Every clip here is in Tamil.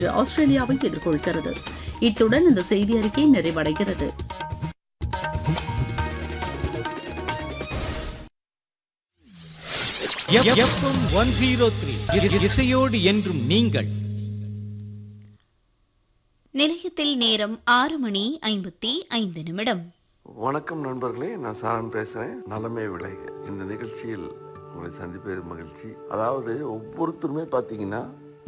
ஆஸ்திரேலியாவை எதிர்கொள்கிறது இத்துடன் இந்த செய்தி அறிக்கை நிறைவடைகிறது எஃப்எம் ஒன் ஜீரோ த்ரீ இசையோடு என்றும் நீங்கள் நிலையத்தில் நேரம் ஆறு மணி ஐம்பத்தி ஐந்து நிமிடம் வணக்கம் நண்பர்களே நான் சாரன் பேசுறேன் நலமே விளைக இந்த நிகழ்ச்சியில் உங்களை சந்திப்பது மகிழ்ச்சி அதாவது ஒவ்வொருத்தருமே பார்த்தீங்கன்னா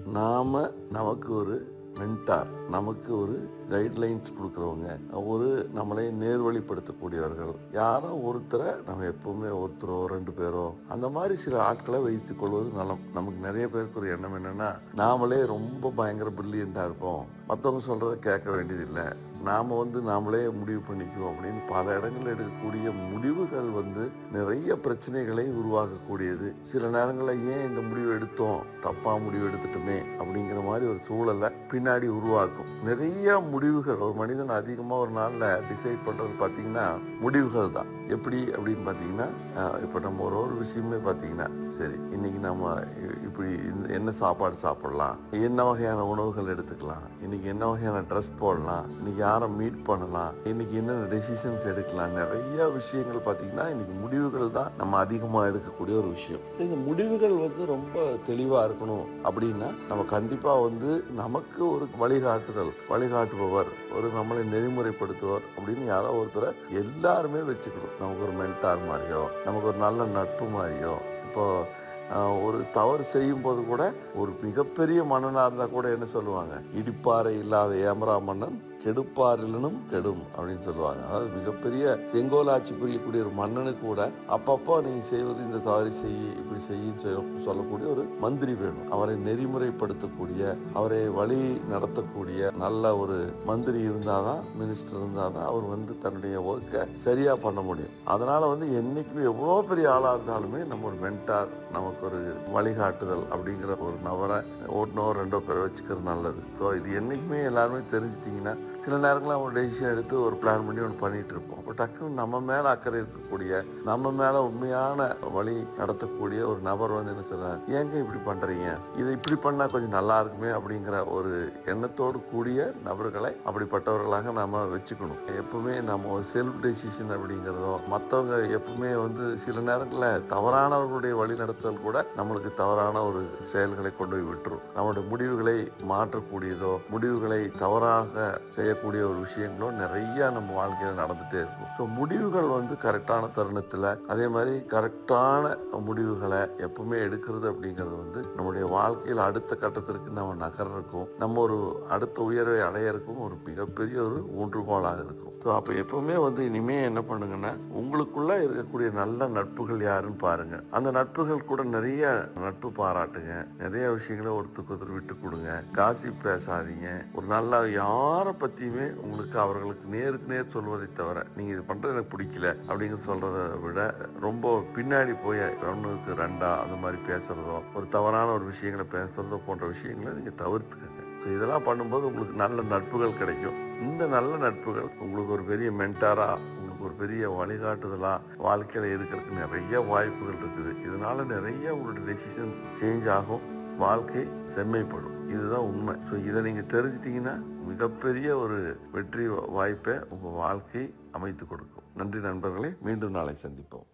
நாம நமக்கு ஒரு மென்டார் நமக்கு ஒரு கைட்லைன்ஸ் கொடுக்குறவங்க ஒரு நம்மளை நேர்வழிப்படுத்தக்கூடியவர்கள் யாரோ ஒருத்தரை நம்ம எப்பவுமே ஒருத்தரோ ரெண்டு பேரோ அந்த மாதிரி சில ஆட்களை வைத்துக் கொள்வது நலம் நமக்கு நிறைய பேருக்கு ஒரு எண்ணம் என்னன்னா நாமளே ரொம்ப பயங்கர பிரில்லியண்டா இருப்போம் மற்றவங்க சொல்றதை கேட்க வேண்டியதில்லை நாம வந்து நாமளே முடிவு பண்ணிக்குவோம் அப்படின்னு பல இடங்களில் எடுக்கக்கூடிய முடிவுகள் வந்து நிறைய பிரச்சனைகளை உருவாக்கக்கூடியது சில நேரங்களில் ஏன் இந்த முடிவு எடுத்தோம் தப்பா முடிவு எடுத்துட்டோமே அப்படிங்கிற மாதிரி ஒரு சூழலை பின்னாடி உருவாக்கும் நிறைய முடிவுகள் ஒரு மனிதன் அதிகமாக ஒரு நாளில் டிசைட் பண்ணுறது பார்த்தீங்கன்னா முடிவுகள் தான் எப்படி அப்படின்னு பார்த்தீங்கன்னா அஹ், இப்போ நம்ம ஒரு ஒரு விஷயமே பார்த்தீங்கன்னா சரி இன்னைக்கு நம்ம இ- இப்படி இந்த- என்ன சாப்பாடு சாப்பிடலாம் என்ன வகையான உணவுகள் எடுத்துக்கலாம் இன்னைக்கு என்ன வகையான ட்ரெஸ் போடலாம் இன்னைக்கு யாரை மீட் பண்ணலாம் இன்னைக்கு என்னென்ன டெசிஷன்ஸ் எடுக்கலாம் நிறைய விஷயங்கள் பார்த்தீங்கன்னா இன்னைக்கு முடிவுகள் தான் நம்ம அதிகமாக எடுக்கக்கூடிய ஒரு விஷயம் இந்த முடிவுகள் வந்து ரொம்ப தெளிவாக இருக்கணும் அப்படின்னா நம்ம கண்டிப்பாக வந்து நமக்கு ஒரு வழிகாட்டுதல் வழிகாட்டுபவர் ஒரு நம்மளை நெறிமுறைப்படுத்துவர் அப்படின்னு யாரோ ஒருத்தரை எல்லாருமே வச்சுக்கணும் நமக்கு ஒரு மென்டார் மாதிரியோ நமக்கு ஒரு நல்ல நட்பு மாதிரியோ இப்போ ஆஹ், ஒரு தவறு செய்யும் போது கூட ஒரு மிகப்பெரிய மன்னனாக இருந்தால் கூட என்ன சொல்லுவாங்க இடிப்பாறை இல்லாத ஏமரா மன்னன் கெடுப்பாரிலனும் கெடும் அப்படின்னு சொல்லுவாங்க அதாவது மிகப்பெரிய செங்கோலாட்சி புரியக்கூடிய ஒரு மன்னனுக்கு கூட அப்பப்போ நீ செய்வது இந்த தவறு செய்ய இப்படி செய்ய சொல்லக்கூடிய ஒரு மந்திரி வேணும் அவரை நெறிமுறைப்படுத்தக்கூடிய அவரை வழி நடத்தக்கூடிய நல்ல ஒரு மந்திரி இருந்தாதான் மினிஸ்டர் இருந்தாதான் அவர் வந்து தன்னுடைய ஒர்க்கை சரியா பண்ண முடியும் அதனால வந்து என்னைக்குமே எவ்வளோ பெரிய ஆளா இருந்தாலுமே நம்ம ஒரு மென்டார் நமக்கு ஒரு வழிகாட்டுதல் அப்படிங்கிற ஒரு நபரை ஒன்றோ ரெண்டோ பேர் வச்சுக்கிறது நல்லது ஸோ இது என்னைக்குமே எல்லாருமே தெரிஞ்சிட்டிங்கன்னா சில நேரங்களில் ஒரு டெசிஷன் எடுத்து ஒரு பிளான் பண்ணி ஒன்று பண்ணிட்டு இருப்போம் அப்போ டக்குன்னு நம்ம மேலே அக்கறை இருக்கக்கூடிய நம்ம மேலே உண்மையான வழி நடத்தக்கூடிய ஒரு நபர் வந்து என்ன சொல்றாரு ஏங்க இப்படி பண்றீங்க இதை இப்படி பண்ணா கொஞ்சம் நல்லா இருக்குமே அப்படிங்கிற ஒரு எண்ணத்தோடு கூடிய நபர்களை அப்படிப்பட்டவர்களாக நாம வச்சுக்கணும் எப்பவுமே நம்ம ஒரு செல்ஃப் டெசிஷன் அப்படிங்கிறதோ மற்றவங்க எப்பவுமே வந்து சில நேரங்களில் தவறானவர்களுடைய வழி நடத்துதல் கூட நம்மளுக்கு தவறான ஒரு செயல்களை கொண்டு போய் விட்டுரும் நம்மளுடைய முடிவுகளை மாற்றக்கூடியதோ முடிவுகளை தவறாக செய்யக்கூடிய ஒரு விஷயங்களோ நிறைய நம்ம வாழ்க்கையில நடந்துட்டே இருக்கும் ஸோ முடிவுகள் வந்து கரெக்டான தருணத்துல அதே மாதிரி கரெக்டான முடிவுகளை எப்பவுமே எடுக்கிறது அப்படிங்கிறது வந்து நம்முடைய வாழ்க்கையில் அடுத்த கட்டத்திற்கு நம்ம நகர்றதுக்கும் நம்ம ஒரு அடுத்த உயர்வை அடையறதுக்கும் ஒரு மிகப்பெரிய ஒரு ஊன்றுகோலாக இருக்கும் ஸோ அப்போ எப்பவுமே வந்து இனிமே என்ன பண்ணுங்கன்னா உங்களுக்குள்ள இருக்கக்கூடிய நல்ல நட்புகள் யாருன்னு பாருங்க அந்த நட்புகள் கூட நிறைய நட்பு பாராட்டுங்க நிறைய விஷயங்களை ஒருத்தருக்கு ஒருத்தர் விட்டு கொடுங்க காசி பேசாதீங்க ஒரு நல்ல யாரை பத்தியுமே உங்களுக்கு அவர்களுக்கு நேருக்கு நேர் சொல்வதை தவிர நீங்க இது பண்றது எனக்கு பிடிக்கல அப்படிங்கிற சொல்றதை விட ரொம்ப பின்னாடி போய் ஒன்றுக்கு ரெண்டா அந்த மாதிரி பேசுறதோ ஒரு தவறான ஒரு விஷயங்களை பேசுறதோ போன்ற விஷயங்களை நீங்க தவிர்த்துக்கங்க ஸோ இதெல்லாம் பண்ணும்போது உங்களுக்கு நல்ல நட்புகள் கிடைக்கும் இந்த நல்ல நட்புகள் உங்களுக்கு ஒரு பெரிய மென்டாரா உங்களுக்கு ஒரு பெரிய வழிகாட்டுதலா வாழ்க்கையில இருக்கிறதுக்கு நிறைய வாய்ப்புகள் இருக்குது இதனால நிறைய உங்களுடைய டெசிஷன்ஸ் சேஞ்ச் ஆகும் வாழ்க்கை செம்மைப்படும் இதுதான் உண்மை ஸோ இதை நீங்க தெரிஞ்சிட்டீங்கன்னா மிகப்பெரிய ஒரு வெற்றி வாய்ப்பை உங்க வாழ்க்கை அமைத்து கொடுக்கும் நன்றி நண்பர்களே மீண்டும் நாளை சந்திப்போம்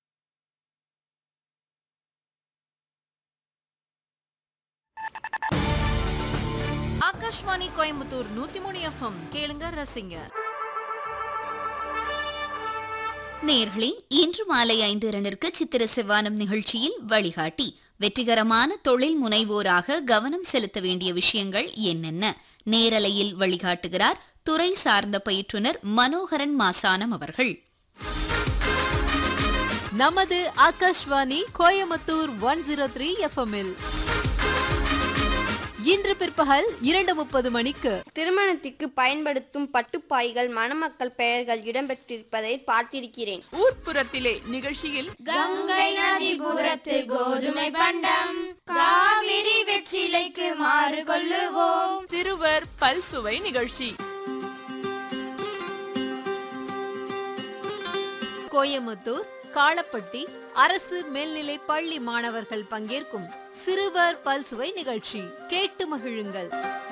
ஆகாஷ்வாணி கோயம்புத்தூர் நூத்தி மூணு எஃப்எம் கேளுங்க ரசிங்க நேர்களே இன்று மாலை ஐந்து இரண்டிற்கு சித்திர செவ்வானம் நிகழ்ச்சியில் வழிகாட்டி வெற்றிகரமான தொழில் முனைவோராக கவனம் செலுத்த வேண்டிய விஷயங்கள் என்னென்ன நேரலையில் வழிகாட்டுகிறார் துறை சார்ந்த பயிற்றுனர் மனோகரன் மாசானம் அவர்கள் நமது Akashvani Coimbatore one zero three எஃப்எம்இல் இன்று பிற்பகல் இரண்டு முப்பது மணிக்கு திருமணத்திற்கு பயன்படுத்தும் பட்டுப்பாய்கள் மணமக்கள் பெயர்கள் இடம்பெற்றிருப்பதை பார்த்திருக்கிறேன் ஊர்ப்புறத்திலே நிகழ்ச்சியில் கங்கை நதிபுரத்து கோதுமை பண்டம் காவிரி வெற்றிலைக்கு மாறு கொள்ளுவோம் சிறுவர் பல்சுவை நிகழ்ச்சி கோயமுத்தூர் காளப்பட்டி அரசு மேல்நிலை பள்ளி மாணவர்கள் பங்கேற்கும் சிறுவர் பல்சுவை நிகழ்ச்சி கேட்டு மகிழுங்கள்